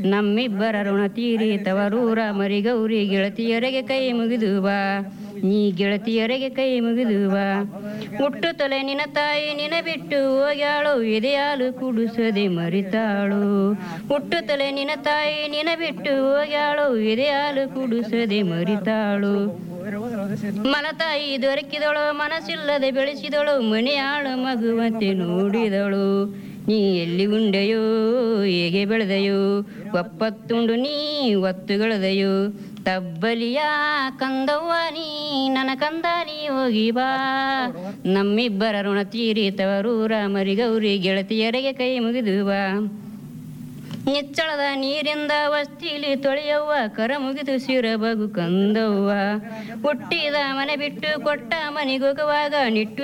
ನಮ್ಮಿಬ್ಬರ ಋಣ ತೀರಿತವರೂರ ಮರಿ ಗೌರಿ ಗೆಳತಿಯರಿಗೆ ಕೈ ಮುಗಿದು ಬಾ ನೀ ಗೆಳತಿಯರಿಗೆ ಕೈ ಮುಗಿದು ಬಾ ಹುಟ್ಟು ತಲೆ ನಿನ ತಾಯಿ ನಿನ ಬಿಟ್ಟು ಹೋಗ್ಯಾಳು ಎದೆಯಾಲು ಕುಡಿಸದೆ ಮರಿತಾಳು ಹುಟ್ಟು ತಲೆ ನಿನ ತಾಯಿ ನಿನ ಬಿಟ್ಟು ಹೋಗ್ಯಾಳು ಎದೆಯಾಲು ಕುಡಿಸದೆ ಮರಿತಾಳು ಮಲತಾಯಿ ದೊರಕಿದಳು ಮನಸ್ಸಿಲ್ಲದೆ ಬೆಳೆಸಿದಳು ಮನೆಯಾಳು ಮಗುವಂತೆ ನೋಡಿದಳು ನೀ ಎಲ್ಲಿ ಉಂಡೆಯೋ ಹೇಗೆ ಬೆಳೆದೆಯೋ ಒಪ್ಪತ್ತುಂಡು ನೀ ಒತ್ತುಗಳದೆಯೋ ತಬ್ಬಲಿಯ ಕಂದವ್ವ ನೀ ನನ್ನ ಕಂದ ನೀ ಹೋಗಿ ಬಾ ನಮ್ಮಿಬ್ಬರ ಋಣ ತೀರಿತವರೂರ ಮರಿ ಗೌರಿ ಗೆಳತಿಯರಿಗೆ ಕೈ ಮುಗಿದು ಬಾ ನಿಚ್ಚಳದ ನೀರಿಂದ ವಸ್ತಿಲಿ ತೊಳೆಯವ್ವ ಕರ ಮುಗಿದು ಶಿರ ಬಗು ಕಂದವ್ವ ಹುಟ್ಟಿದ ಮನೆ ಬಿಟ್ಟು ಕೊಟ್ಟ ಮನೆಗೋಗುವಾಗ ನಿಟ್ಟು